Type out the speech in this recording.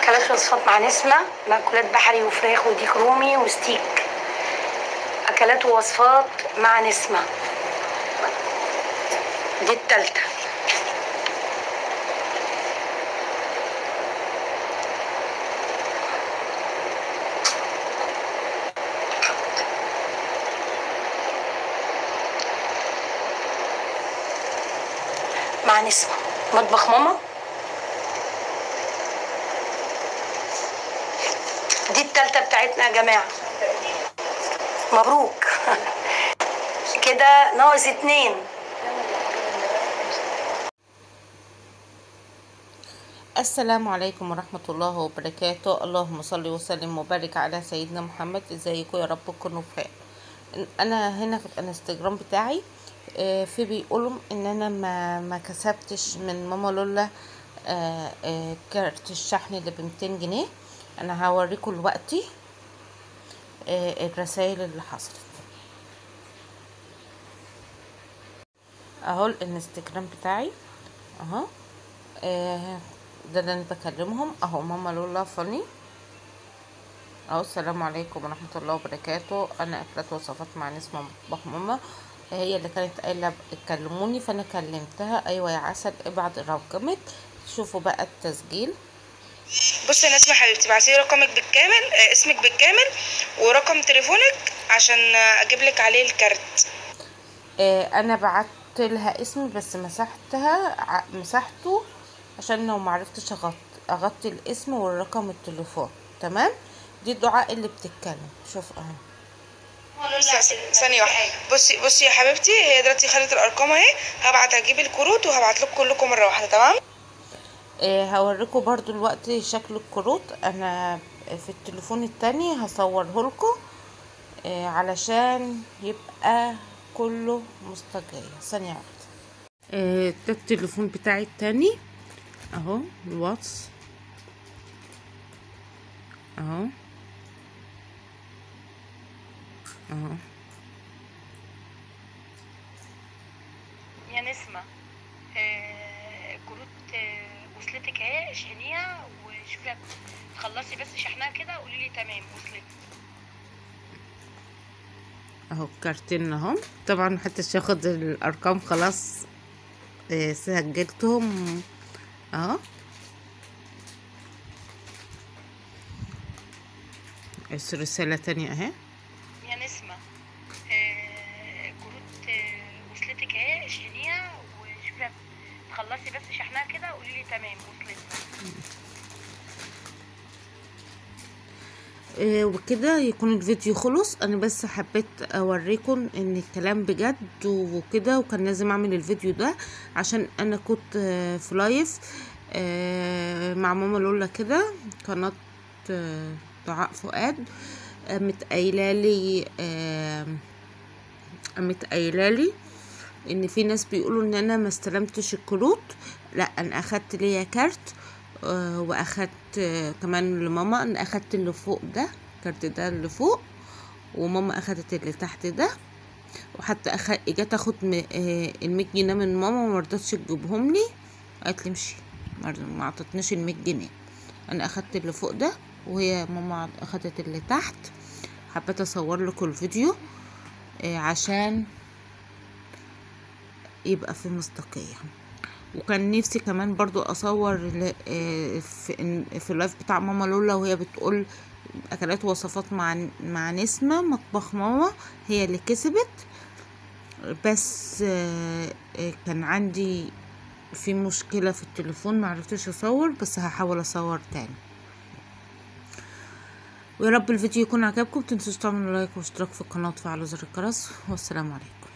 اكلات وصفات مع نسمه مأكولات بحري وفراخ وديك رومي وستيك اكلات ووصفات مع نسمه دي التالتة مع نسمة مطبخ ماما دي التالتة بتاعتنا يا جماعة مبروك كده ناقص اتنين السلام عليكم ورحمة الله وبركاته اللهم صل وسلم وبارك على سيدنا محمد ازيكم يا رب تكونوا بخير انا هنا في الانستجرام بتاعي آه، في بيقولوا ان انا ما ما كسبتش من ماما لولا آه، آه، كارت الشحن اللي ب 200 جنيه انا هوريكم دلوقتي آه، الرسائل اللي حصلت اهو الانستجرام بتاعي اهو آه، ده اللي انا بكلمهم اهو ماما لولا فاني اهو السلام عليكم ورحمة الله وبركاته انا اكلات وصفات مع نسمة مطبخ ماما هي اللي كانت قايلة كلموني فانا كلمتها ايوه يا عسل ابعت رقمك شوفوا بقى التسجيل بصي يا نسمة حبيبتي ابعتيلي رقمك بالكامل آه، اسمك بالكامل ورقم تليفونك عشان آه، اجيب لك عليه الكارت آه انا بعت لها اسمي بس مسحتها ع- مسحته عشان لو معرفتش اغطي اغطي الاسم والرقم التليفون تمام دي الدعاء اللي بتتكلم شوف اهو س- ثانية واحدة بصي بصي يا حبيبتي هي دلوقتي خدت الارقام اهي هبعت اجيب الكروت وهبعت لكم كلكم مرة واحدة تمام آه هوريكم برضو الوقت شكل الكروت انا في التليفون التاني هصوره لكم آه علشان يبقى كله مستجية ثانية واحدة آه ده التليفون بتاعي التاني اهو الواتس اهو اهو يا نسمة آه، كروت آه، وصلتك اهي اشحنيها وشوفي تخلصي بس شحنها كده قولي لي تمام وصلت اهو كارتين اهو طبعا محدش ياخد الارقام خلاص آه، سجلتهم اهو بس رسالة تانية اهي يا نسمة آه، كروت آه، وصلتك اهي اشحنيها وشوفي تخلصي بس شحنها كده قولي لي تمام وصلت آه، وكده يكون الفيديو خلص انا بس حبيت اوريكم ان الكلام بجد وكده وكان لازم اعمل الفيديو ده عشان انا كنت آه، في لايف آه، مع ماما لولا كده قناة آه، دعاء فؤاد قامت قايله لي آه، قامت قايله لي ان في ناس بيقولوا ان انا ما استلمتش الكروت لا انا اخدت ليا كارت آه، واخدت آه، كمان لماما انا اخدت اللي فوق ده الكارت ده اللي فوق وماما اخدت اللي تحت ده وحتى أخ... جت اخد م... آه، المية جنيه من ماما وما رضتش تجيبهم لي قالت لي امشي ما رض- ما عطتنيش المية جنيه انا اخدت اللي فوق ده وهي ماما اخدت اللي تحت حبيت اصور لكم الفيديو آه، عشان يبقى في مصداقية وكان نفسي كمان برضو اصور ل- آه، في في اللايف بتاع ماما لولا وهي بتقول اكلات وصفات مع مع نسمة مطبخ ماما هي اللي كسبت بس آه، آه، كان عندي في مشكلة في التليفون معرفتش اصور بس هحاول اصور تاني ويا رب الفيديو يكون عجبكم متنسوش تعملوا لايك واشتراك في القناة وتفعلوا زر الجرس والسلام عليكم